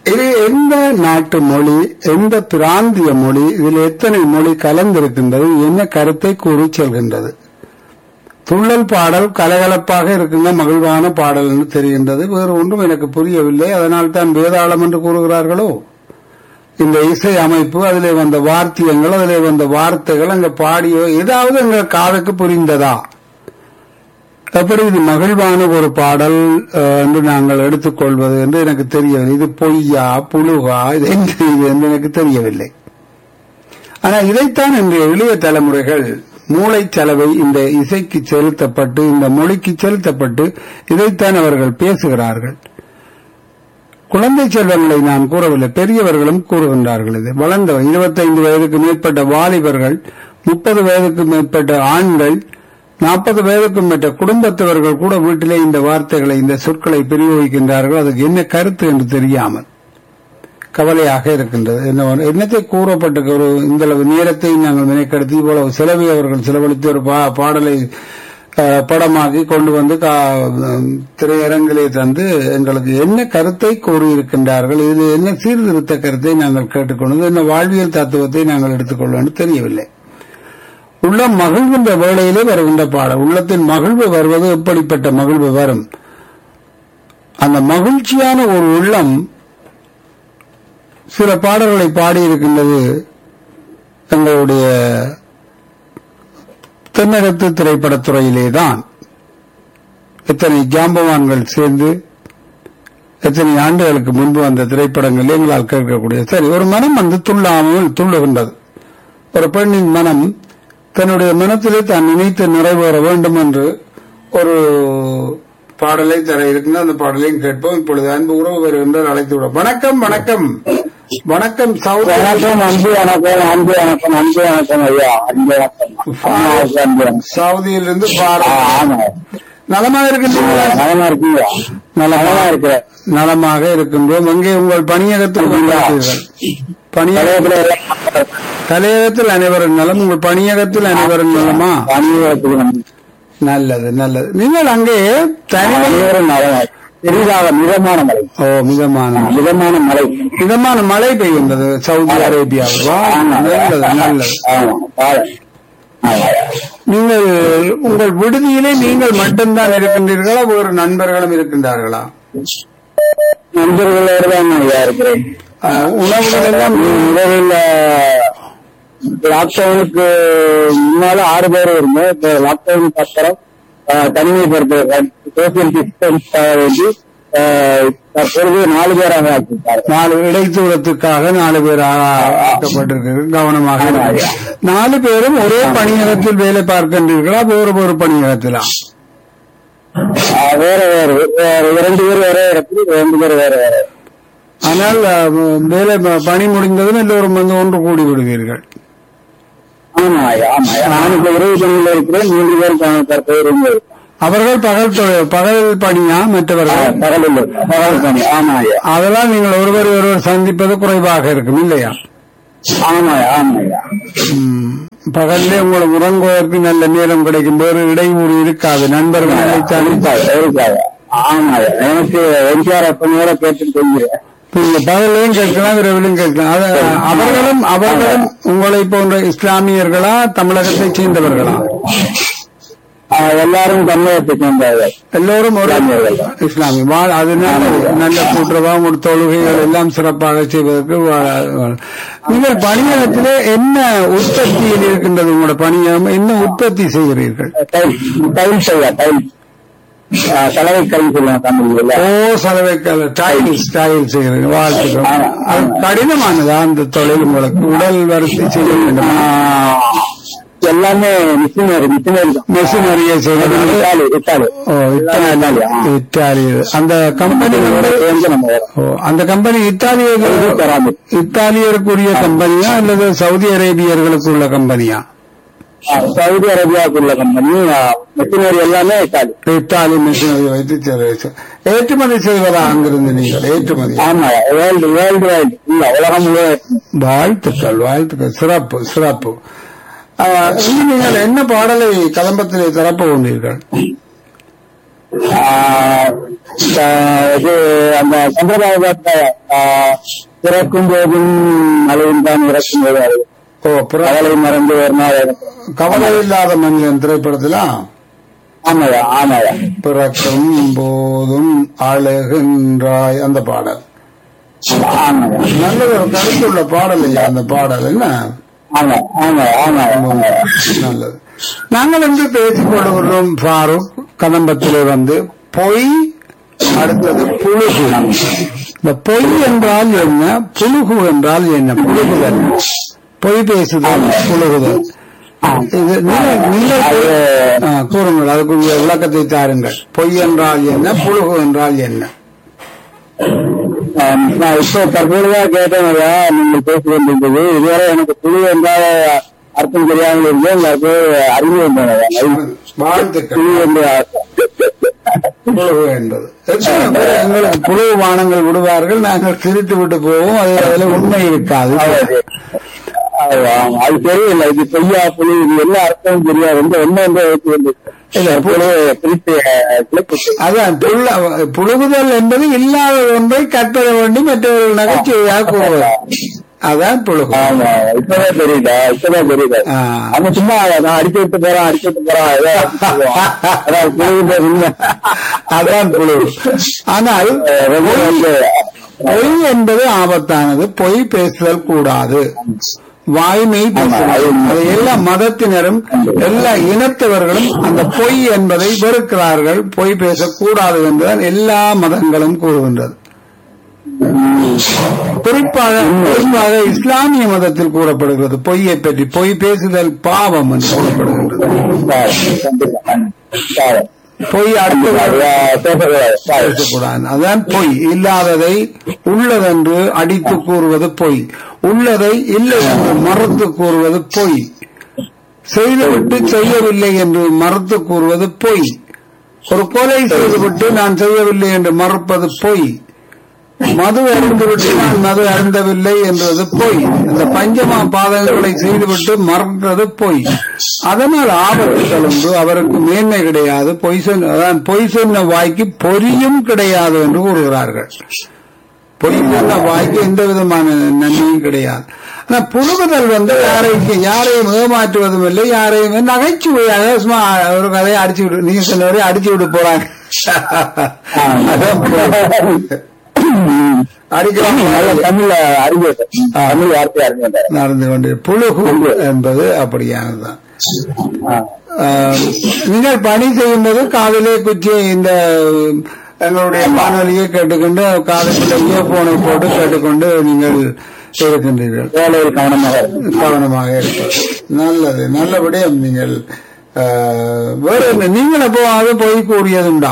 இது எந்த நாட்டு மொழி எந்த பிராந்திய மொழி இதில் எத்தனை மொழி கலந்திருக்கின்றது என்ன கருத்தை கூறி செல்கின்றது துள்ளல் பாடல் கலகலப்பாக இருக்கின்ற மகிழ்வான பாடல் என்று தெரிகின்றது வேறு ஒன்றும் எனக்கு புரியவில்லை அதனால் தான் வேதாளம் என்று கூறுகிறார்களோ இந்த இசை அமைப்பு அதிலே வந்த வார்த்தியங்கள் அதிலே வந்த வார்த்தைகள் அங்க பாடியோ ஏதாவது எங்கள் காதுக்கு புரிந்ததா எப்படி இது மகிழ்வான ஒரு பாடல் அஹ், என்று நாங்கள் எடுத்துக்கொள்வது என்று எனக்கு தெரியவில்லை இது பொய்யா புழுகா இது என்ன இது என்று எனக்கு தெரியவில்லை ஆனால் இதைத்தான் இன்றைய இளைய தலைமுறைகள் மூளை செலவை இந்த இசைக்கு செலுத்தப்பட்டு இந்த மொழிக்கு செலுத்தப்பட்டு இதைத்தான் அவர்கள் பேசுகிறார்கள் குழந்தை செல்வங்களை நான் கூறவில்லை பெரியவர்களும் கூறுகின்றார்கள் இது வளர்ந்தவர் இருபத்தைந்து வயதுக்கு மேற்பட்ட வாலிபர்கள் முப்பது வயதுக்கு மேற்பட்ட ஆண்கள் நாற்பது வயதுக்கும் மேற்பட்ட குடும்பத்தவர்கள் கூட வீட்டிலே இந்த வார்த்தைகளை இந்த சொற்களை பிரயோகிக்கின்றார்கள் அதுக்கு என்ன கருத்து என்று தெரியாமல் கவலையாக இருக்கின்றது என்ன- என்னத்தை கூறப்பட்ட ஒரு இந்த அளவு நேரத்தை நாங்கள் மெனக்கெடுத்து இவ்வளவு செலவை அவர்கள் செலவழித்து ஒரு பா- பாடலை அஹ், படமாக்கி கொண்டு வந்து கா- திரையரங்கிலே தந்து எங்களுக்கு என்ன கருத்தை கூறியிருக்கின்றார்கள் இது என்ன சீர்திருத்த கருத்தை நாங்கள் கேட்டுக்கொண்டது என்ன வாழ்வியல் தத்துவத்தை நாங்கள் எடுத்துக்கொள்ளோம் தெரியவில்லை உள்ளம் மகிழ்கின்ற வேளையிலே வருகின்ற பாடல் உள்ளத்தின் மகிழ்வு வருவது எப்படிப்பட்ட மகிழ்வு வரும் அந்த மகிழ்ச்சியான ஒரு உள்ளம் சில பாடல்களை பாடியிருக்கின்றது எங்களுடைய தென்னகத்து திரைப்படத்துறையிலே தான் எத்தனை ஜாம்பவான்கள் சேர்ந்து எத்தனை ஆண்டுகளுக்கு முன்பு வந்த திரைப்படங்கள் எங்களால் கேட்கக்கூடிய சரி ஒரு மனம் வந்து துள்ளாமல் துள்ளுகின்றது ஒரு பெண்ணின் மனம் தன்னுடைய மனத்திலே தான் நினைத்து நிறைவேற வேண்டும் என்று ஒரு பாடலை தர இருக்கின்ற அந்த பாடலையும் கேட்போம் இப்பொழுது அன்பு உறவு வருகின்றார் அழைத்து விட வணக்கம் வணக்கம் வணக்கம் சௌதரி வணக்கம் அன்பு வணக்கம் அன்பு வணக்கம் அன்பு வணக்கம் ஐயா அன்பு வணக்கம் ஆமா, அன்பு வணக்கம் சவுதியிலிருந்து ஆ, பாரத் ஆமா நலமாக இருக்கின்றீங்களா நலமா இருக்கீங்க நலமா இருக்கிறேன் நலமாக இருக்கின்றோம் எங்கே உங்கள் பணியகத்தில் வந்திருக்கிறீர்கள் பணியக கலையத்துல எல்லாம் தலையகத்தில் அனைவரும் நலம் உங்கள் பணியகத்தில் அனைவரும் நலமா அனைவரத்துக்கு நன்றி. நல்லது நல்லது நீங்கள் அங்கே தனி அனைவரும் நலமா பெரிதாக மிதமான மழை ஓ மிதமான மிதமான மழை மிதமான மழை பெய்கின்றது சவுதி அரேபியாவில் வா, ஆமா. நல்லது நல்லது ஆமா பாரு. ஆமா. நீங்கள் உங்கள் விடுதியிலே நீங்கள் மட்டும்தான் இருக்கின்றீர்களா வேறு நண்பர்களும் இருக்கின்றார்களா நண்பர்களோடு தான் ஐயா இருக்கிறேன் அஹ், உணவுகள் எல்லாம் முதலில் லாக்டவுனுக்கு முன்னால ஆறு பேர் இருந்தோம் இப்போ லாக்டவுனுக்கு அப்புறம் ஆஹ், தனிமைப்படுத்த சோசியல் டிஸ்டன்ஸ் வேண்டி ஆஹ், தற்பொழுது நாலு பேராக ஆக்கிட்டார் நாலு இடைத்தூரத்துக்காக நாலு பேர் ஆ- ஆக்கப்பட்டிருக்கிறது கவனமாக இருங்கள். நாலு பேரும் ஒரே பணியகத்தில் வேலை பார்க்கின்றீர்களா வேறு வேறு பணியகத்திலா வேற வேறு வேற இரண்டு பேர் வேற இடத்துல ரெண்டு பேர் வேற வேற ஆனால் அஹ், வேலை ப- பணி முடிந்ததும் எல்லோரும் வந்து ஒன்று கூடி விடுவீர்கள் ஆமா ஐயா, ஆமா ஐயா. நான் இப்ப இரவு பணியில இருக்கிறேன் மூன்று பேர் தற்போது அவர்கள் பகல் தொ- பகல் பணியா மற்றவர்கள் பகலில் பகல் பணி ஆமா ஐயா அதெல்லாம் நீங்கள் ஒருவர் ஒருவர் சந்திப்பது குறைவாக இருக்கும் இல்லையா ஆமா ஐயா, ஆமா ஐயா ம். பகல்லே உங்களுக்கு உறங்குவதற்கு நல்ல நேரம் கிடைக்கும் வேறு இடையூறு இருக்காது நண்பர்கள் நினைத்தாலும் இருக்காது, இருக்காது. ஆமா ஐயா. எனக்கு எம்ஜிஆர் அப்பனோட கேட்டுட்டு போகிறேன் நீங்க பகலையும் கேட்கலாம் இரவிலும் கேட்கலாம் அது, அவர்களும் அவர்களும் உங்களை போன்ற இஸ்லாமியர்களா தமிழகத்தைச் சேர்ந்தவர்களா எல்லாரும் தமிழகத்தை சேர்ந்தவர்கள் எல்லோரும் ஒரு இஸ்லாமியர்கள். இஸ்லாமிய வாழ் அதனால நல்ல கூட்டுறவா உங்கள் தொழுகைகள் எல்லாம் சிறப்பாக செய்வதற்கு வா- வா- நீங்கள் பணியகத்திலே என்ன உற்பத்தியில் இருக்கின்றது உங்களோட பணியகம் என்ன உற்பத்தி செய்கிறீர்கள் டைல் டைல்ஸ் ஐயா டைல் சலவை கல் சொல்லுவாங்க தமிழ்ல ஓ சலவைக்கல் டைல்ஸ் டைல் செய்கிறீர்கள் வாழ்த்துக்கள் ஆமா. அது கடினமானதா அந்த தொழில் உங்களுக்கு உடல் வருத்தி செய்ய வேண்டும் எல்லாமே மிஷினரி மிஷினரி தான் மெஷினரியை செய்வது இத்தாலி இத்தாலி ஓ எல்லாமே இத்தாலி இத்தாலி ஆ. இத்தாலி அந்த கம்பெனி வந்து சேர்ந்து நம்ம வரோம். ஓ அந்த கம்பெனி இத்தாலிய செராமிக். இத்தாலியருக்குரிய கம்பெனியா அல்லது சவுதி அரேபியர்களுக்குள்ள கம்பெனியா ஆ, சவுதி அரேபியாவுக்குள்ள கம்பெனி மிஷினரி எல்லாமே இத்தாலி இத்தாலி மிஷினரி வைத்து செய்வது. ஏற்றுமதி செய்வதா அங்கிருந்து நீங்கள் ஏற்றுமதி ஆமா வேர்ல்டு வேர்ல்டு வைடு இல்ல உலகம் முழுவதும் வாழ்த்துக்கள் வாழ்த்துக்கள் சிறப்பு சிறப்பு ஆ, இனி நீங்கள் என்ன பாடலை கதம்பத்திலே திறப்ப உள்ளீர்கள் ஆஹ் ஆஹ் இது அந்த சந்திரபாபத்தை பிறக்கும் போதும் அழுவும் தான் இறக்கும் போது அழுவும் ஓ புற- கவலை மறந்து ஒரு நாள் இறக்கும். கவலை இல்லாத மனிதன் திரைப்படத்துல ஆமாயா ஆமாயா பிறக்கும் போதும் அழகுன்றாய் அந்த பாடல் ஆமாயா நல்லது ஒரு கருத்துள்ள பாடல் இல்லையா அந்த பாடல் என்ன ஆமா ஆமா ஆமா ஆமா நல்லது நாங்கள் இன்று பேசிக் கொள்கிறோம் ஃபாரூக் கதம்பத்திலே வந்து பொய் அடுத்தது புழுகு இந்த பொய் என்றால் என்ன புழுகு என்றால் என்ன புழுகுதல் பொய் பேசுதல் புழுகுதல் இது நீங்கள் நீங்கள் ஆ, கூறுங்கள் அதுக்குரிய விளக்கத்தை தாருங்கள் பொய் என்றால் என்ன புழுகு என்றால் என்ன ஆம், நான் இப்போ தற்போதுதான் கேட்டேன்யா நீங்கள் பேசிக் கொண்டிருந்தது இதுவரை எனக்கு புழு என்றால் அர்த்தம் தெரியாமல் இருந்தேன் எனக்கு அறிவு வந்தேன் வாழ்த்துக்கள் புழு என்று அர்த்தம். புழுகு என்பது எத்தனை பேர் எங்களுக்கு புழுகு வானங்கள் விடுவார்கள் நாங்கள் சிரித்து விட்டு போவோம் அது அதில் உண்மை இருக்காது அது அது ஆமா, அது தெரியல இது பொய்யா புழு இது என்ன அர்த்தம் தெரியாது ரொம்ப என்ன என்று வைத்து கொண்டு இல்ல புழு பிரித்து அஹ், கிளப்பிட்டு. அதான் புள்ள- புழுகுதல் என்பது இல்லாத ஒன்றை கற்பத வேண்டி மற்றவர்கள் நகைச்சுவையாக கூறுவது அதான் புழுகு ஆமா இப்பதான் தெரியுதா இப்பதான் தெரியுதா ஆ. அவன் சும்மா நான் அடிச்சு விட்டு போறான் அடிச்சு விட்டு போறான் ஏதோ அடிச்சு சொல்லுவான். அதான் புழு உண்மை அதான் புழுகு ஆனால் அஹ், ரொம்ப வந்து பொய் என்பது ஆபத்தானது பொய் பேசுதல் கூடாது வாய்மை பேசுதல் அது எல்லா மதத்தினரும் எல்லா இனத்தவர்களும் அந்த பொய் என்பதை வெறுக்கிறார்கள் பொய் பேசக்கூடாது என்றுதான் எல்லா மதங்களும் கூறுகின்றது குறிப்பாக குறிப்பாக இஸ்லாமிய மதத்தில் கூறப்படுகிறது பொய்யை பற்றி பொய் பேசுதல் பாவம் என்று கூறப்படுகின்றது பொய் அடுத்தவர்கள் பேசக்கூடாது அதான் பொய் இல்லாததை உள்ளதென்று அடித்து கூறுவது பொய் உள்ளதை இல்லை என்று மறுத்து கூறுவது பொய் செய்துவிட்டு செய்யவில்லை என்று மறுத்து கூறுவது பொய் ஒரு கொலை செய்துவிட்டு நான் செய்யவில்லை என்று மறுப்பது பொய் மது அருந்துவிட்டு நான் மது அருந்தவில்லை என்றது பொய் இந்த பஞ்சமா பாதகங்களை செய்துவிட்டு மறந்தது பொய் அதனால் ஆபத்துகள் உண்டு அவருக்கு மேன்மை கிடையாது பொய் சொன்ன அதான் பொய் சொன்ன வாய்க்கு பொரியும் கிடையாது என்று கூறுகிறார்கள் பொய் சொன்ன வாய்க்கு எந்த விதமான நன்மையும் கிடையாது ஆனா புழுகுதல் வந்து யாரையும் யாரையும் ஏமாற்றுவதும் இல்லை யாரையும் நகைச்சுவையாக சும்மா ஒரு கதையை அடிச்சு விடு நீங்க சொன்னவரை அடிச்சு விட்டு போறாங்க அதான் புழுகு. அடிக்கிறாங்க நல்ல தமிழ்ல அறிவு தமிழ் வார்த்தை அறிவு நடந்து கொண்டு புழுகு என்பது அப்படியானதுதான் ஆஹ், நீங்கள் பணி செய்யும்போது காதலே குச்சி இந்த எங்களுடைய வானொலியை கேட்டுக்கொண்டு காதுக்குள்ள இயர்போனை போட்டு கேட்டுக்கொண்டு நீங்கள் இருக்கின்றீர்கள் வேலையில் கவனமாக இருக்கும் கவனமாக இருப்பது நல்லது நல்லபடியாக நீங்கள் ஆஹ், வேற என்ன நீங்கள் அப்போ அது போய் கூறியதுண்டா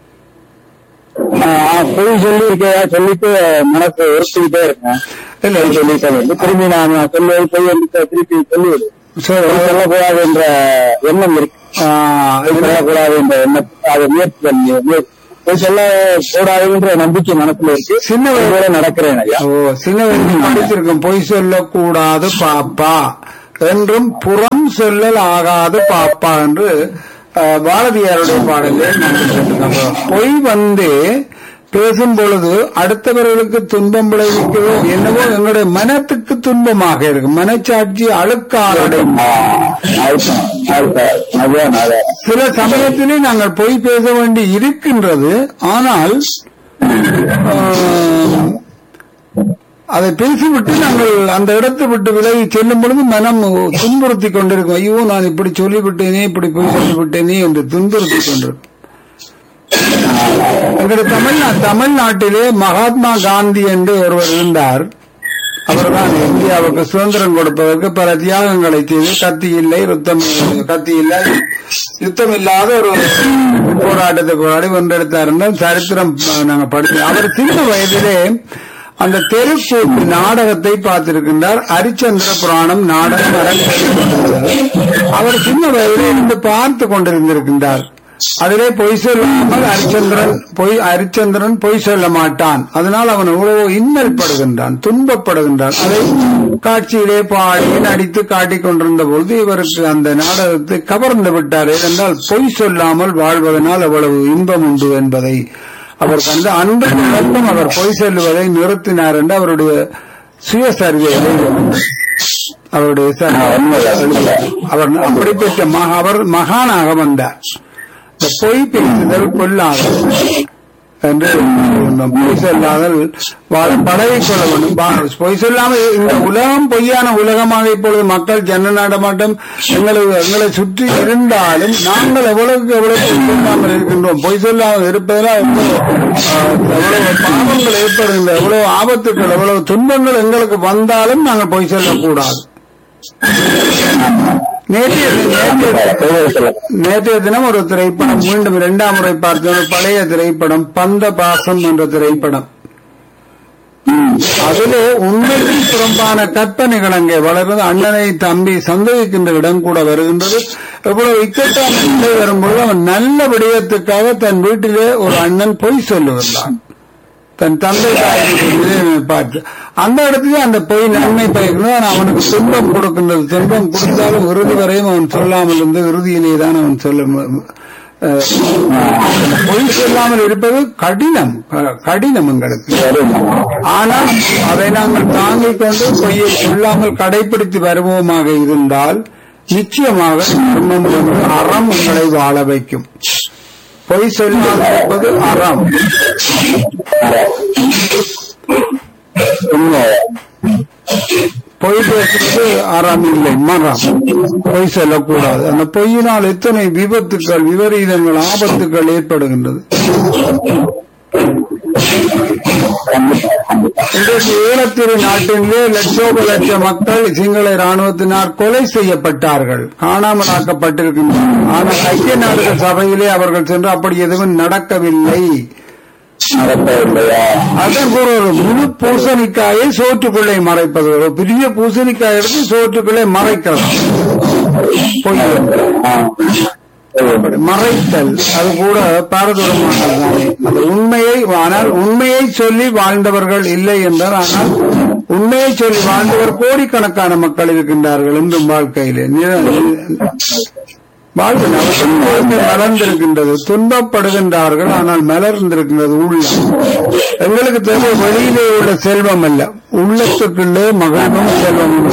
பொய் சொல்லி இருக்கா சொல்லிட்டு மனசு உறுத்திக்கிட்டே இருக்கேன் இல்ல பொய் சொல்லிட்டே வந்து திரும்பி நான் சொல்லுவது பொய் வந்து திருப்பி சொல்லுவது சரி பொய் சொல்லக்கூடாது என்ற எண்ணம் இருக்கு ஆஹ், பொய் சொல்லக்கூடாது என்ற எண்ணத்தை அதை முயற்சி பண்ணி முயற்சி- பொய் சொல்ல கூடாதுன்ற நம்பிக்கை மனசுல இருக்கு சின்ன வயசு இதோட நடக்கிறேன் ஐயா ஓ சின்ன வயதில் படிச்சிருக்கோம் பொய் சொல்லக்கூடாது பாப்பா என்றும் புறம் சொல்லல் ஆகாது பாப்பா என்று அஹ், பாரதியாருடைய பாடலில் நாங்கள் கேட்டிருக்கிறோம். பொய் வந்து பேசும் பொழுது அடுத்தவர்களுக்கு துன்பம் விளைவிக்கவோ என்னவோ எங்களுடைய மனத்துக்கு துன்பமாக இருக்கும் மனச்சாட்சி அழுக்காரடையும் அதுதான் அதுதான் அதுதான் அதான் சில சமயத்திலே நாங்கள் பொய் பேச வேண்டி இருக்கின்றது ஆனால் ஆம், அதை பேசிவிட்டு நாங்கள் அந்த இடத்தை விட்டு விலகி செல்லும் பொழுது மனம் துன்புறுத்தி கொண்டிருக்கும் ஐயோ நான் இப்படி சொல்லிவிட்டேனே இப்படி போய் சொல்லிவிட்டேனே என்று துன்புறுத்தி கொண்டிருக்கும் எங்களுடைய தமிழ்நா தமிழ்நாட்டிலே மகாத்மா காந்தி என்று ஒருவர் இருந்தார் அவர்தான் இந்தியாவுக்கு சுதந்திரம் கொடுப்பதற்கு பல தியாகங்களை செய்து கத்தி இல்லை யுத்தம் கத்தி இல்லை யுத்தம் இல்லாத ஒரு போராட்டத்தை போராடி வென்றெடுத்தார் என்றால் சரித்திரம் அஹ், நாங்கள் படித்தோம் அவர் சின்ன வயதிலே அந்த தெருக்கூட்டு நாடகத்தை பார்த்திருக்கின்றார் ஹரிச்சந்திர புராணம் நாடகம் அரங்கேறிக் கொண்டிருந்தது. அவர் சின்ன வயதிலே இருந்து பார்த்து கொண்டிருந்திருக்கின்றார் அதிலே பொய் சொல்லாமல் ஹரிச்சந்திரன் பொய் ஹரிச்சந்திரன் பொய் சொல்ல மாட்டான் அதனால் அவன் எவ்வளவு இன்னல்படுகின்றான் துன்பப்படுகின்றான் அதை காட்சியிலே பாடி நடித்து காட்டிக் கொண்டிருந்த பொழுது இவருக்கு அந்த நாடகத்தை கவர்ந்து விட்டார் ஏனென்றால் பொய் சொல்லாமல் வாழ்வதனால் அவ்வளவு இன்பம் உண்டு என்பதை அவர் கண்டு அன்று மட்டும் அவர் பொய் சொல்லுவதை நிறுத்தினார் என்று அவருடைய சுயசரிதையிலே அவருடைய சரி- அவர் அப்படி பெற்ற மகா- அவர் மகானாக வந்தார் இந்த பொய் பேசுதல் கொல்லாதல் என்று நாம் பொய் சொல்லாதல் வாழ பழகிக் கொள்ள வேண்டும் பா- பொய் சொல்லாமல் இந்த உலகம் பொய்யான உலகமாக இப்பொழுது மக்கள் ஜன நடமாட்டம் எங்களை எங்களை சுற்றி இருந்தாலும் நாங்கள் எவ்வளவுக்கு எவ்வளவு பொய் சொல்லாமல் இருக்கின்றோம் பொய் சொல்லாமல் இருப்பதனால் எவ்வளவு, ஆஹ், எவ்வளவு பாவங்கள் ஏற்படுகின்ற எவ்வளவு ஆபத்துக்கள் எவ்வளவு துன்பங்கள் எங்களுக்கு வந்தாலும் நாங்கள் பொய் சொல்லக்கூடாது நேற்றைய நேற்றைய நேற்றைய தினம் ஒரு திரைப்படம் மீண்டும் இரண்டாம் முறை பார்த்தோம் ஒரு பழைய திரைப்படம் பந்த பாசம் என்ற திரைப்படம் அதிலே உண்மைக்கு புறம்பான கற்பனைகள் அங்கே வளர்ந்து அண்ணனை தம்பி சந்தேகிக்கின்ற இடம் கூட வருகின்றது எவ்வளவு இக்கட்டான நிலை வரும்போது அவன் நல்ல விடயத்துக்காக தன் வீட்டிலே ஒரு அண்ணன் பொய் சொல்லுகின்றான் தன் தந்தை தாயை பார்த்து அந்த இடத்துல அந்த பொய் நன்மை பயக்கணும் ஆனா அவனுக்கு துன்பம் கொடுக்கின்றது துன்பம் கொடுத்தாலும் இறுதி வரையும் அவன் சொல்லாமல் இருந்து இறுதியிலே தான் அவன் சொல்ல மு- அஹ், பொய் சொல்லாமல் இருப்பது கடினம் க- கடினம் எங்களுக்கு ஆனால் அதை நாங்கள் தாங்கிக் கொண்டு பொய்யை சொல்லாமல் கடைபிடித்து வருவோமாக இருந்தால் நிச்சயமாக தர்மம் என்று அறம் உங்களை வாழ வைக்கும் பொய் சொல்லாமல் இருப்பது அறம் பொய் பேசுறது அறம் இல்லை மரம் பொய் சொல்லக்கூடாது அந்த பொய்யினால் எத்தனை விபத்துக்கள் விபரீதங்கள் ஆபத்துக்கள் ஏற்படுகின்றது இன்றைக்கு ஈழத்திரு நாட்டிலே லட்சோப லட்ச மக்கள் சிங்கள ராணுவத்தினால் கொலை செய்யப்பட்டார்கள் காணாமல் ஆக்கப்பட்டிருக்கின்றனர் ஆனால் ஐக்கிய நாடுகள் சபையிலே அவர்கள் சென்று அப்படி எதுவும் நடக்கவில்லை அதன் கூட ஒரு முழு பூசணிக்காயை சோற்றுக்குள்ளே மறைப்பது ஒரு பெரிய பூசணிக்காய் எடுத்து சோற்றுக்குள்ளே மறைக்கலாம் பொய் மறைத்தல் அது கூட பாரதூரமானதுதானே அது உண்மையை ஆனால் உண்மையை சொல்லி வாழ்ந்தவர்கள் இல்லை என்றால் ஆனால் உண்மையை சொல்லி வாழ்ந்தவர் கோடிக்கணக்கான மக்கள் இருக்கின்றார்கள் இன்றும் வாழ்க்கையிலே நிர- வாழ்க்கை அவர்கள் வாழ்க்கை மலர்ந்திருக்கின்றது துன்பப்படுகின்றார்கள் ஆனால் மலர்ந்திருக்கின்றது உள்ளம் எங்களுக்கு தேவை வெளியிலே உள்ள செல்வம் அல்ல உள்ளத்துக்குள்ளே மகிழ்வும் செல்வமும்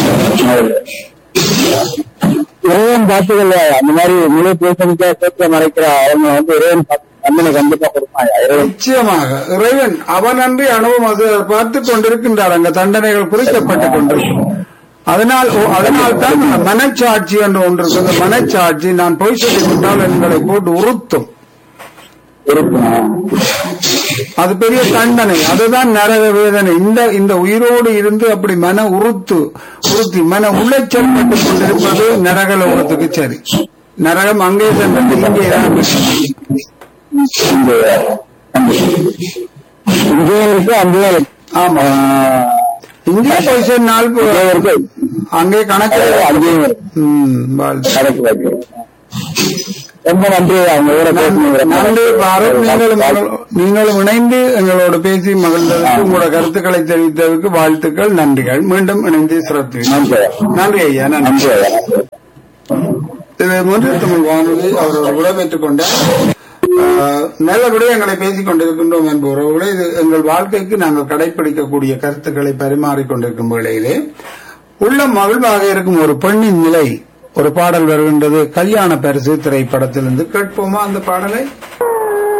இறைவன் பார்த்துக்கல அந்த மாதிரி முழு பேசணிக்கா சேர்த்து மறைக்கிற அவங்க வந்து இறைவன் பார்த்து தண்டனை கண்டிப்பா கொடுப்பாங்க இறைவன் நிச்சயமாக இறைவன் அவனன்றி அனுபவம் அது பார்த்துக் கொண்டிருக்கின்றார் அங்க தண்டனைகள் குறிக்கப்பட்டுக் கொண்டிருக்கும் அதனால் அதனால் தான் இந்த மனச்சாட்சி என்று ஒன்று இருக்கு அந்த மனச்சாட்சி நான் பொய் சொல்லிவிட்டால் எங்களை போட்டு உறுத்தும் இருக்கும் அது பெரிய தண்டனை அதுதான் நரக வேதனை இந்த இந்த உயிரோடு இருந்து அப்படி மன உறுத்து உறுத்தி மன உளைச்சல் பட்டுக் கொண்டிருப்பது நரக லோகத்துக்கு சரி நரகம் அங்கே சென்றது இங்கே தான் இங்கேயும் இருக்கு அங்கேயும் இருக்கு ஆமா இங்கே போய் சொன்னால் போ- இங்கேயும் இருக்கு அங்கே கணக்கு அங்கேயும் இருக்கு ம், வாழ்த்து. கரெக்ட் கரெக்ட் ரொம்ப நன்றி அவங்க கூட பேசுனீங்க நன்றி பாரத் நீங்களும் எங்களோ- நீங்களும் இணைந்து எங்களோடு பேசி மகிழ்ந்ததற்கு உங்களோட கருத்துக்களை தெரிவித்ததற்கு வாழ்த்துக்கள் நன்றிகள் மீண்டும் இணைந்து சிறப்பு நன்றி நன்றி ஐயா நன்றி நன்றி ஐயா இது மூன்று தமிழ் வானொலி அவரோட விடைபெற்றுக் கொண்டார் ஆஹ், நல்ல விடயங்களை பேசிக் கொண்டிருக்கின்றோம் என்பவர்களே இது எங்கள் வாழ்க்கைக்கு நாங்கள் கடைபிடிக்கக்கூடிய கருத்துக்களை பரிமாறிக் கொண்டிருக்கும் வேளையிலே உள்ள மகிழ்வாக இருக்கும் ஒரு பெண்ணின் நிலை ஒரு பாடல் வருகின்றது கல்யாண பரிசு திரைப்படத்திலிருந்து கேட்போமா அந்த பாடலை